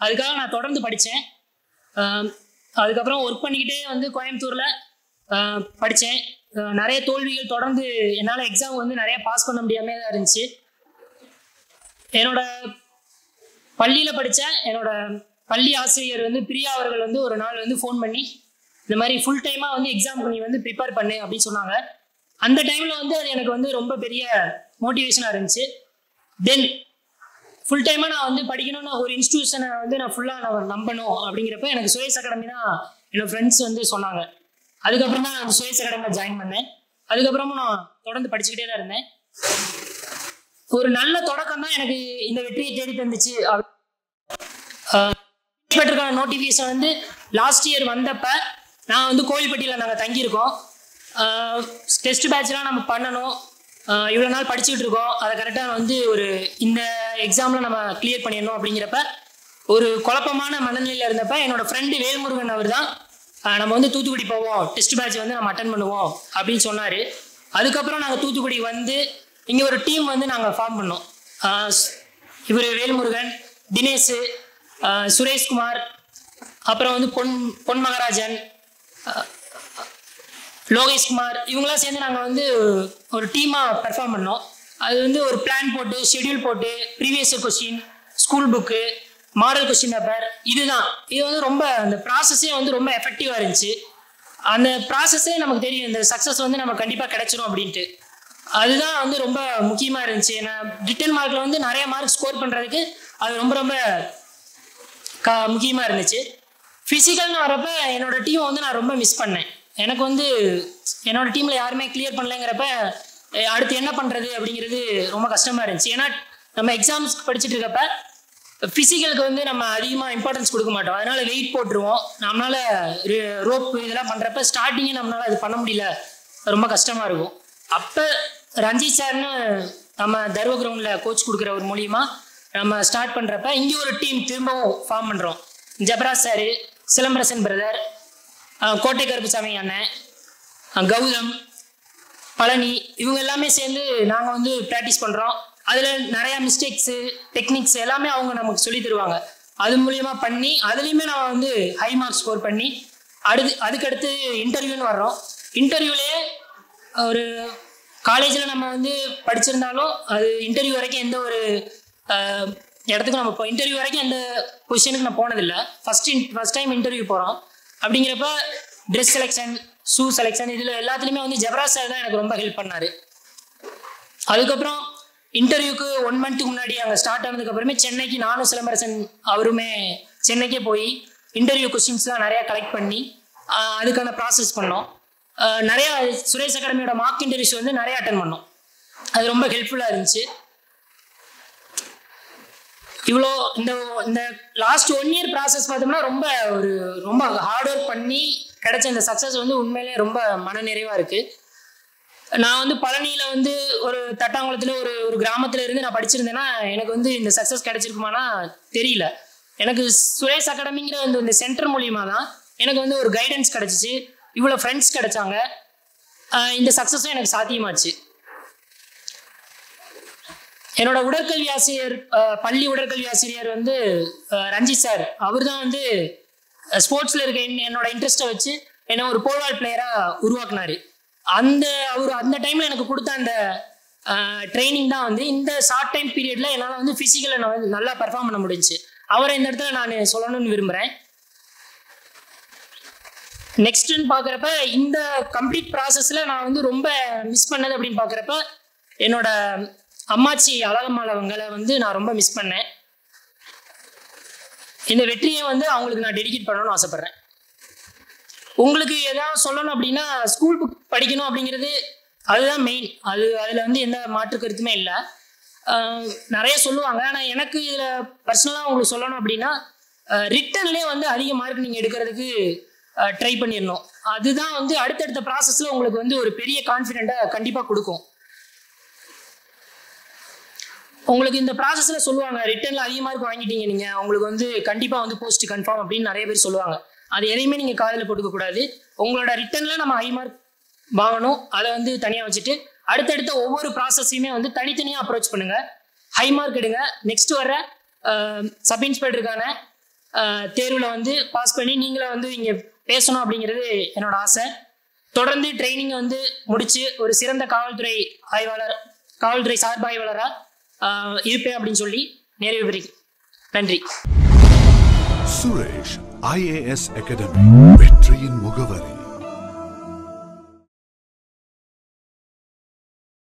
அதுக்காக நான் தொடர்ந்து படித்தேன் அதுக்கப்புறம் ஒர்க் பண்ணிக்கிட்டே வந்து கோயம்புத்தூரில் படித்தேன் நிறைய தோல்விகள் தொடர்ந்து என்னால் எக்ஸாம் வந்து நிறைய பாஸ் பண்ண முடியாம தான் இருந்துச்சு என்னோட பள்ளியில் படித்த என்னோட பள்ளி ஆசிரியர் வந்து பிரியா அவர்கள் வந்து ஒரு நாள் வந்து ஃபோன் பண்ணி இந்த மாதிரி ஃபுல் டைமாக வந்து எக்ஸாமுக்கு நீ வந்து ப்ரிப்பேர் பண்ணு அப்படின்னு சொன்னாங்க அந்த டைமில் வந்து அது எனக்கு வந்து ரொம்ப பெரிய மோட்டிவேஷனாக இருந்துச்சு தென் ஃபுல் டைமாக நான் வந்து படிக்கணும்னு ஒரு இன்ஸ்டியூஷனை வந்து நான் ஃபுல்லாக நான் நம்பணும் அப்படிங்கிறப்ப எனக்கு சுயஸ் அகாடமி தான் என்னோட ஃப்ரெண்ட்ஸ் வந்து சொன்னாங்க அதுக்கப்புறம் தான் நான் சுயஸ் அகாடமியில் ஜாயின் பண்ணேன் அதுக்கப்புறமும் நான் தொடர்ந்து படிச்சுக்கிட்டே தான் இருந்தேன் ஒரு நல்ல தொடக்கம் தான் எனக்கு இந்த வெற்றியை தேடி தந்துச்சு பெற்றிருக்கான நோட்டிஃபிகேஷன் வந்து லாஸ்ட் இயர் வந்தப்ப நான் வந்து கோயில்பட்டியில் நாங்கள் தங்கியிருக்கோம் டெஸ்ட் பேட்ச்லாம் நம்ம பண்ணணும் இவ்வளோ நாள் படிச்சுக்கிட்டு இருக்கோம் அதை கரெக்டாக வந்து ஒரு இந்த எக்ஸாமில் நம்ம கிளியர் பண்ணிடணும் அப்படிங்கிறப்ப ஒரு குழப்பமான மனநிலையில் இருந்தப்ப என்னோட ஃப்ரெண்டு வேல்முருகன் அவர் தான் நம்ம வந்து தூத்துக்குடி போவோம் டெஸ்ட் பேட்ச் வந்து நம்ம அட்டன் பண்ணுவோம் அப்படின்னு சொன்னார் அதுக்கப்புறம் நாங்கள் தூத்துக்குடி வந்து இங்கே ஒரு டீம் வந்து நாங்கள் ஃபார்ம் பண்ணோம் இவர் வேல்முருகன் தினேஷ் சுரேஷ்குமார் அப்புறம் வந்து பொன் பொன் மகராஜன் லோகேஷ்குமார் இவங்களாம் சேர்ந்து நாங்கள் வந்து ஒரு டீமாக பெர்ஃபார்ம் பண்ணோம் அது வந்து ஒரு பிளான் போட்டு ஷெட்யூல் போட்டு previous question school book model question paper இதுதான் இது வந்து ரொம்ப அந்த ப்ராசஸே வந்து ரொம்ப எஃபெக்டிவாக இருந்துச்சு அந்த ப்ராசஸே நமக்கு தெரியும் இந்த சக்ஸஸ் வந்து நம்ம கண்டிப்பாக கிடைச்சிரும் அப்படின்ட்டு அதுதான் வந்து ரொம்ப முக்கியமாக இருந்துச்சு ஏன்னா ரிட்டன் மார்க்கில் வந்து நிறைய மார்க் ஸ்கோர் பண்ணுறதுக்கு அது ரொம்ப ரொம்ப க முக்கியமாக இருந்துச்சு ஃபிசிக்கல்னு வரப்ப என்னோட டீம் வந்து நான் ரொம்ப மிஸ் பண்ணேன் எனக்கு வந்து என்னோட டீமில் யாருமே கிளியர் பண்ணலைங்கிறப்ப அடுத்து என்ன பண்ணுறது அப்படிங்கிறது ரொம்ப கஷ்டமாக இருந்துச்சு ஏன்னா நம்ம எக்ஸாம்ஸ் படிச்சுட்டு இருக்கப்ப ஃபிசிக்கலுக்கு வந்து நம்ம அதிகமாக இம்பார்ட்டன்ஸ் கொடுக்க மாட்டோம் அதனால வெயிட் போட்டுருவோம் நம்மளால ரோப் இதெல்லாம் பண்ணுறப்ப ஸ்டார்டிங்கே நம்மளால அது பண்ண முடியல ரொம்ப கஷ்டமாக இருக்கும் அப்போ ரஞ்சித் சார்னு நம்ம தர்வ கிரவுண்டில் கோச் கொடுக்குற ஒரு மூலியமாக நம்ம ஸ்டார்ட் பண்ணுறப்ப இங்கே ஒரு டீம் திரும்பவும் ஃபார்ம் பண்ணுறோம் ஜபராஜ் சார் சிலம்பரசன் பிரதர் கோட்டை கருப்புசாமி அண்ணன் கௌதம் பழனி இவங்க எல்லாமே சேர்ந்து நாங்கள் வந்து ப்ராக்டிஸ் பண்ணுறோம் அதில் நிறையா மிஸ்டேக்ஸு டெக்னிக்ஸ் எல்லாமே அவங்க நமக்கு சொல்லி தருவாங்க அது மூலியமாக பண்ணி அதுலேயுமே நான் வந்து ஹை மார்க் ஸ்கோர் பண்ணி அடுத்து அதுக்கடுத்து இன்டர்வியூன்னு வர்றோம் இன்டர்வியூலேயே ஒரு காலேஜில் நம்ம வந்து படிச்சிருந்தாலும் அது இன்டர்வியூ வரைக்கும் எந்த ஒரு இடத்துக்கு நம்ம இப்போ இன்டர்வியூ வரைக்கும் எந்த பொசிஷனுக்கு நான் போனதில்லை first in first time interview போகிறோம் அப்படிங்கிறப்ப ட்ரெஸ் செலெக்ஷன் ஷூ செலெக்ஷன் இதில் எல்லாத்துலேயுமே வந்து ஜெபராஜ் சார் தான் எனக்கு ரொம்ப ஹெல்ப் பண்ணார் அதுக்கப்புறம் இன்டர்வியூக்கு ஒன் மந்த்துக்கு முன்னாடி அங்கே ஸ்டார்ட் ஆனதுக்கப்புறமே சென்னைக்கு நானும் சிலம்பரசன் அவருமே சென்னைக்கே போய் இன்டர்வியூ கொஸ்டின்ஸ்லாம் நிறையா கலெக்ட் பண்ணி அதுக்கான ப்ராசஸ் பண்ணோம் நிறையா சுரேஷ் அகாடமியோட மார்க் இன்டர்வியூஸ் வந்து நிறைய அட்டன் பண்ணோம் அது ரொம்ப ஹெல்ப்ஃபுல்லாக இருந்துச்சு இவ்வளோ இந்த இந்த லாஸ்ட் ஒன் இயர் ப்ராசஸ் பார்த்தோம்னா ரொம்ப ஒரு ரொம்ப ஹார்ட் ஒர்க் பண்ணி கிடைச்ச இந்த சக்ஸஸ் வந்து உண்மையிலே ரொம்ப மனநிறைவாக இருக்குது நான் வந்து பழனியில் வந்து ஒரு தட்டாங்குளத்தில் ஒரு ஒரு கிராமத்தில் இருந்து நான் படிச்சிருந்தேன்னா எனக்கு வந்து இந்த சக்ஸஸ் கிடைச்சிருக்குமானா தெரியல எனக்கு சுரேஷ் அகாடமிங்கிற அந்த இந்த சென்டர் மூலியமாக தான் எனக்கு வந்து ஒரு கைடன்ஸ் கிடச்சிச்சு இவ்வளோ ஃப்ரெண்ட்ஸ் கிடைச்சாங்க இந்த சக்ஸஸும் எனக்கு சாத்தியமாச்சு என்னோட உடற்கல்வி ஆசிரியர் பள்ளி உடற்கல்வி ஆசிரியர் வந்து ரஞ்சித் சார் அவர் தான் வந்து ஸ்போர்ட்ஸில் இருக்க என்னோட இன்ட்ரெஸ்ட்டை வச்சு என்னை ஒரு போல்வால் பிளேயராக உருவாக்குனாரு அந்த அவர் அந்த டைமில் எனக்கு கொடுத்த அந்த ட்ரைனிங் தான் வந்து இந்த ஷார்ட் டைம் பீரியடில் என்னால் வந்து ஃபிசிக்கலை நான் வந்து நல்லா பர்ஃபார்ம் பண்ண முடிஞ்சு அவரை இந்த இடத்துல நான் சொல்லணும்னு விரும்புகிறேன் நெக்ஸ்ட்னு பார்க்குறப்ப இந்த கம்ப்ளீட் ப்ராசஸில் நான் வந்து ரொம்ப மிஸ் பண்ணது அப்படின்னு பார்க்குறப்ப என்னோட அம்மாச்சி அழகம்மாள் அவங்களை வந்து நான் ரொம்ப மிஸ் பண்ணேன் இந்த வெற்றியை வந்து அவங்களுக்கு நான் டெடிகேட் பண்ணணும்னு ஆசைப்பட்றேன் உங்களுக்கு எதாவது சொல்லணும் அப்படின்னா ஸ்கூல் புக் படிக்கணும் அப்படிங்கிறது அதுதான் மெயின் அது அதில் வந்து எந்த மாற்று கருத்துமே இல்லை நிறைய சொல்லுவாங்க ஆனால் எனக்கு இதில் பர்சனலாக உங்களுக்கு சொல்லணும் அப்படின்னா ரிட்டன்லேயே வந்து அதிக மார்க் நீங்கள் எடுக்கிறதுக்கு ட்ரை பண்ணிடணும் அதுதான் வந்து அடுத்தடுத்த ப்ராசஸில் உங்களுக்கு வந்து ஒரு பெரிய கான்ஃபிடென்ட்டாக கண்டிப்பாக கொடுக்கும் உங்களுக்கு இந்த ப்ராசஸில் சொல்லுவாங்க ரிட்டனில் அதிக மார்க் வாங்கிட்டீங்க நீங்கள் உங்களுக்கு வந்து கண்டிப்பாக வந்து போஸ்ட் கன்ஃபார்ம் அப்படின்னு நிறைய பேர் சொல்லுவாங்க அது எதையுமே நீங்கள் காதில் போட்டுக்க கூடாது உங்களோட ரிட்டனில் நம்ம ஹை மார்க் வாங்கணும் அதை வந்து தனியாக வச்சுட்டு அடுத்தடுத்த ஒவ்வொரு ப்ராசஸையுமே வந்து தனித்தனியாக அப்ரோச் பண்ணுங்கள் ஹை மார்க் எடுங்க நெக்ஸ்ட் வர சப் இன்ஸ்பெக்டருக்கான தேர்வில் வந்து பாஸ் பண்ணி நீங்களும் வந்து இங்கே பேசணும் அப்படிங்கிறது என்னோட ஆசை தொடர்ந்து ட்ரைனிங் வந்து முடிச்சு ஒரு சிறந்த காவல்துறை ஆய்வாளர் காவல்துறை சார்பு ஆய்வாளராக இருப்பேன் அப்படின்னு சொல்லி நிறைவு பெறுகிறேன் நன்றி சுரேஷ் ஐஏஎஸ் அகாடமி வெற்றியின் முகவரி